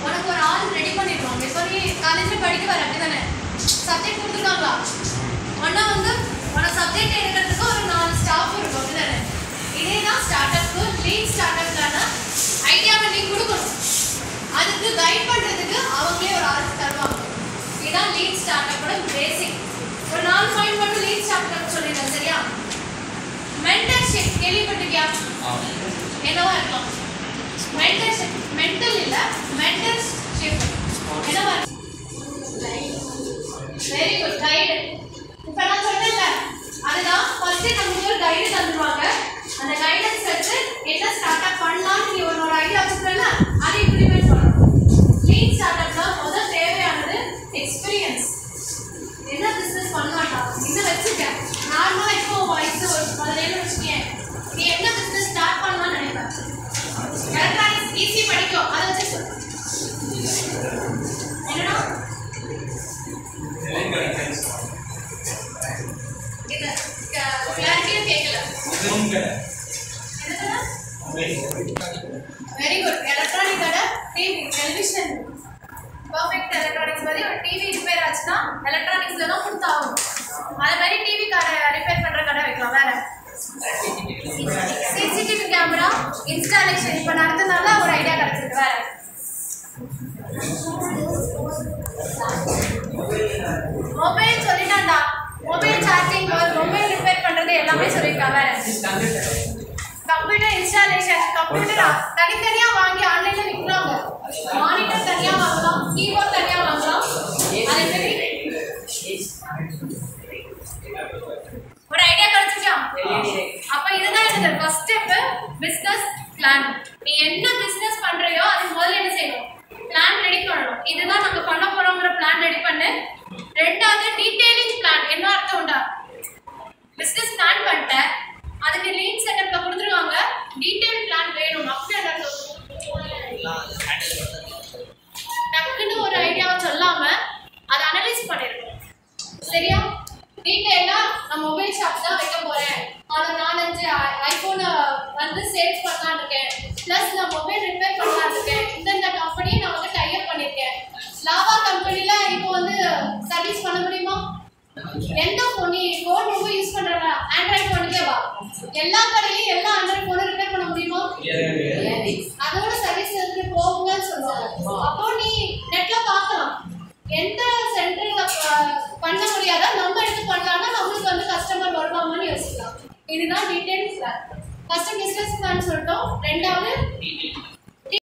உனக்கு ஒரு ஆள் ரெடி பண்ணிடுவாங்க இப்போ நீ காலேஜில் படிக்க வர அப்படிதானே சப்ஜெக்ட் கொடுத்துருக்காங்களா ஒன்றா வந்து உனக்கு சப்ஜெக்ட் எடுக்கிறதுக்கு ஒரு நாலு ஸ்டாஃப் இருக்கும் அப்படிதானே இதே தான் ஸ்டார்ட் அப்க்கு லீட் ஸ்டார்ட் அப்க்கான ஐடியாவை நீ கொடுக்கணும் அதுக்கு கைட் பண்ணுறதுக்கு அவங்களே ஒரு ஆள் தருவாங்க இதுதான் லீட் ஸ்டார்ட் அப்போட பேசிக் ஒரு நாலு பாயிண்ட் மட்டும் லீட் ஸ்டார்ட் அப் சொல்லிடுறேன் சரியா மென்டர்ஷிப் கேள்விப்பட்டிருக்கியா என்னவா இருக்கலாம் மென்டர்ஷிப் மென்டல் இல்ல மென்டர்ஷிப் என்னவா வெரி குட் கைடு இப்ப நான் சொன்னேன்ல அதுதான் ஃபர்ஸ்ட் நமக்கு ஒரு கைடு தந்துருவாங்க அந்த கைடன்ஸ் வச்சு என்ன ஸ்டார்ட் அப் பண்ணலாம்னு நீ உன்னோட ஐடியா வச்சுக்கல அதை இம்ப்ளிமெண்ட் பண்ணணும் லீட் ஸ்டார்ட் அப்ல முதல் தேவையானது எக்ஸ்பீரியன்ஸ் என்ன பிசினஸ் பண்ணலாம்டா இன்னும் வச்சுக்க நார்மலா இப்போ உன் வயசு ஒரு பதினேழு வச்சுக்கேன் நீ என்ன பிசினஸ் ஸ்டார்ட் பண்ணலாம்னு நினைப்ப எலக்ட்ரானிக்ஸ் ஈஸி படிக்கும் அதை வச்சு சொல்லு என்னடா இது கிளாரிட்டியா கேட்கல என்னடா வெரி குட் எலக்ட்ரானிக் கடை டிவி டெலிவிஷன் பர்ஃபெக்ட் எலக்ட்ரானிக்ஸ் மாதிரி ஒரு டிவி ரிப்பேர் ஆச்சுன்னா எலக்ட்ரானிக்ஸ்ல தான் கொடுத்தாகும் அதே மாதிரி டிவி கடை ரிப்பேர் பண்ற கடை வைக்கலாம் வேற சிசிடிவி கேமரா இன்ஸ்டாலேஷன் இப்போ நடந்ததுனால ஒரு ஐடியா கிடைச்சிருக்கு வேற மொபைல் சொல்லிட்டான்டா மொபைல் சார்ஜிங் மொபைல் ரிப்பேர் பண்றது எல்லாமே சொல்லியிருக்கான் வேற கம்ப்யூட்டர் இன்ஸ்டாலேஷன் கம்ப்யூட்டர் தனித்தனியா வாங்கி ஆன்லைன்ல விற்கிறாங்க மானிட்டர் தனியா வாங்கலாம் கீபோர்ட் தனியா வாங்கலாம் அதே மாதிரி ஒரு ஐடியா கிடைச்சிச்சா அப்ப இதுதான் எனக்கு ஃபர்ஸ்ட் ஸ்டெப் பிசினஸ் பிளான் நீ என்ன பிசினஸ் பண்றியோ அது முதல்ல என்ன செய்யணும் பிளான் ரெடி பண்ணணும் இதுதான் நம்ம பண்ண போறோங்கிற பிளான் ரெடி பண்ணு ரெண்டாவது டீடைலிங் பிளான் என்ன அர்த்தம் உண்டா பிசினஸ் பிளான் பண்ணிட்டேன் அதுக்கு லீன் செட்டப்ல கொடுத்துருவாங்க டீடைல் பிளான் வேணும் அப்படி அந்த டக்குன்னு ஒரு ஐடியாவை சொல்லாம அதை அனலைஸ் பண்ணிருக்கணும் சரியா டீடைலா நான் மொபைல் ஷாப் தான் வைக்க போறேன் அது நாலஞ்சு ஐபோன் வந்து சேல்ஸ் பண்ணலாம்னு இருக்கேன் ப்ளஸ் நான் மொபைல் ரிப்பேர் பண்ணலாம்னு இருக்கேன் இந்தந்த கம்பெனியை நான் வந்து டைப் பண்ணியிருக்கேன் லாவா கம்பெனில இப்போ வந்து சர்வீஸ் பண்ண முடியுமா எந்த ஃபோன் நீ ஃபோன் ரொம்ப யூஸ் பண்றல ஆண்ட்ராய்ட் ஃபோனுக்கே வா எல்லா கடையிலயும் எல்லா ஆண்ட்ராய்ட் ஃபோனும் ரிப்பேர் பண்ண முடியுமா அதோட சர்வீஸ் எடுத்துட்டு போகுங்கன்னு சொல்லுவாங்க அப்போ நீ நெட்ல பார்க்கலாம் எந்த சென்டர்ல பண்ண முடியாத நம்ம எடுத்து பண்ணலாம்னா நம்மளுக்கு வந்து கஸ்டமர் வருவாங்கன்னு யோசிக்கலாம் இதுதான் details plan first business plan சொல்லிட்டோம் ரெண்டாவது